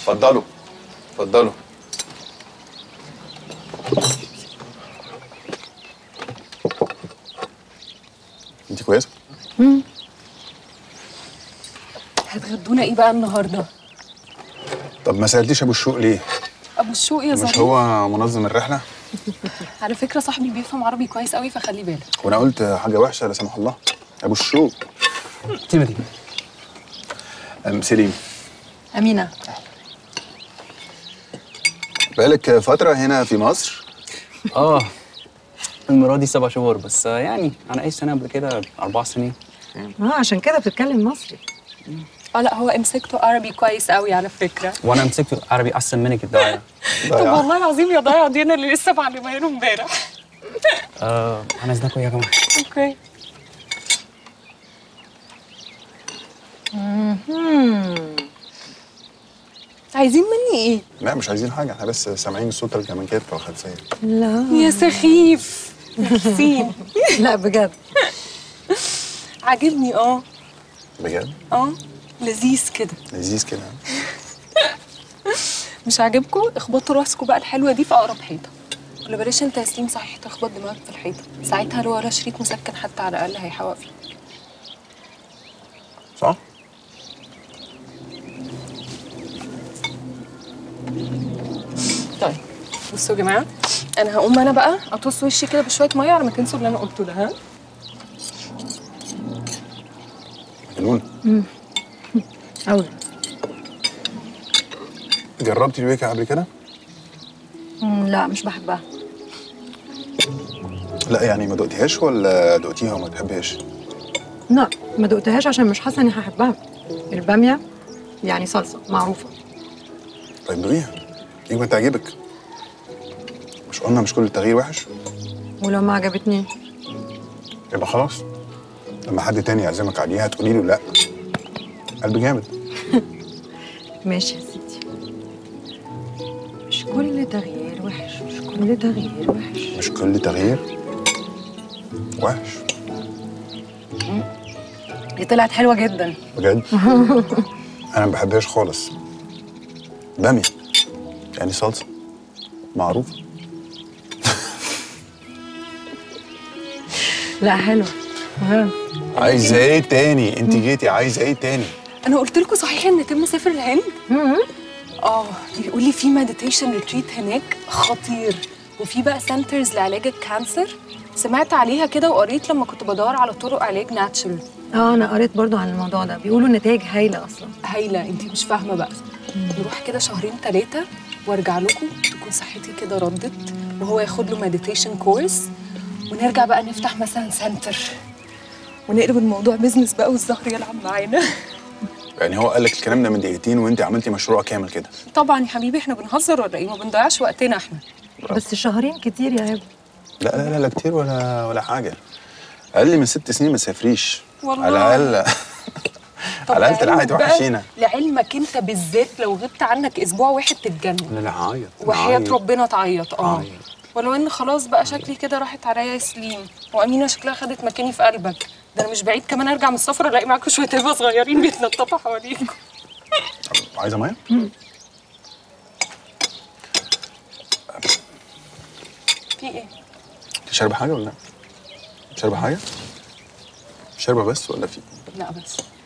اتفضلوا اتفضلوا انت كويسه هتغدونا ايه بقى النهارده طب ما سالتيش ابو الشوق ليه ابو الشوق يا مش ظريف هو منظم الرحله على فكره صاحبي بيفهم عربي كويس قوي فخلي بالك وانا قلت حاجه وحشه لا سمح الله ابو الشوق تيموثي أم سليم أمينة بقالك فتره هنا في مصر اه المرة دي سبع شهور بس آه، يعني انا اي سنه قبل كده اربع سنين اه عشان كده بتتكلم مصري اه لا هو امسكته عربي كويس قوي على فكره وانا مسكت عربي احسن منك الدعايه طب والله العظيم يا ضايع دي انا اللي لسه معلمها له امبارح آه انا ازنكم يا جماعه اوكي عايزين مني ايه لا مش عايزين حاجه احنا بس سامعين صوت الكمانجات والخلفيه لا يا سخيف ميرسي لا بجد عاجبني اه بجد اه لذيذ كده لذيذ كده مش عاجبكم اخبطوا راسكم بقى الحلوه دي في اقرب حيطه ولا بلاش انت يا سليم صحيح تخبط دماغك في الحيطه ساعتها لو ولا شريط مسكن حتى على الاقل هيحوق فيك صح طيب بصوا يا جماعه انا هقوم انا بقى اطص وشي كده بشويه ميه على ما تنسوا اللي انا قلته ده ها مجنون أوي جربتي الويكا قبل كده مم، لا مش بحبها لا يعني ما دقتيهاش ولا دقتيها وما تحبيهاش لا ما دقتهاش عشان مش حاسة إني هحبها البامية يعني صلصة معروفة طيب دوقيها يمكن تعجبك مش قلنا مش كل التغيير وحش ولو ما عجبتني يبقى خلاص لما حد تاني يعزمك عليها هتقولي له لا قلب جامد ماشي يا سيدي مش كل تغيير وحش مش كل تغيير وحش مش كل تغيير وحش دي طلعت حلوة جدا بجد انا ما بحبهاش خالص بامية يعني صلصة معروفة لا حلوة آه. عايزة ايه تاني انت جيتي عايزة ايه تاني انا قلت لكم صحيح ان تم سافر الهند مم. اه بيقول لي في مديتيشن ريتريت هناك خطير وفي بقى سنترز لعلاج الكانسر سمعت عليها كده وقريت لما كنت بدور على طرق علاج ناتشرال اه انا قريت برضو عن الموضوع ده بيقولوا النتائج هايلة اصلا هايله انت مش فاهمه بقى نروح كده شهرين ثلاثه وارجع لكم تكون صحتي كده ردت وهو ياخد له مديتيشن كورس ونرجع بقى نفتح مثلا سنتر ونقلب الموضوع بيزنس بقى والزهر يلعب معانا يعني هو قال لك الكلام ده من دقيقتين وانت عملتي مشروع كامل كده طبعا يا حبيبي احنا بنهزر ولا ايه ما بنضيعش وقتنا احنا بس شهرين كتير يا هبه لا لا لا, لا كتير ولا ولا حاجة أقل من ست سنين ما تسافريش والله. على الأقل طب على الأقل لعلمك تلعبي بقى- توحشينا لعلمك انت بالذات لو غبت عنك اسبوع واحد تتجنن لا لا عيط وحياة ربنا تعيط اه عيط. ولو ان خلاص بقى شكلي كده راحت عليا يا سليم وامينه شكلها خدت مكاني في قلبك ده انا مش بعيد كمان ارجع من السفر الاقي معاكم شويه هبه صغيرين بيتنططوا حواليكم عايزة مية؟ في ايه؟ انت شاربة حاجة ولا لا؟ شاربة حاجة؟ شاربة بس ولا في؟ لا بس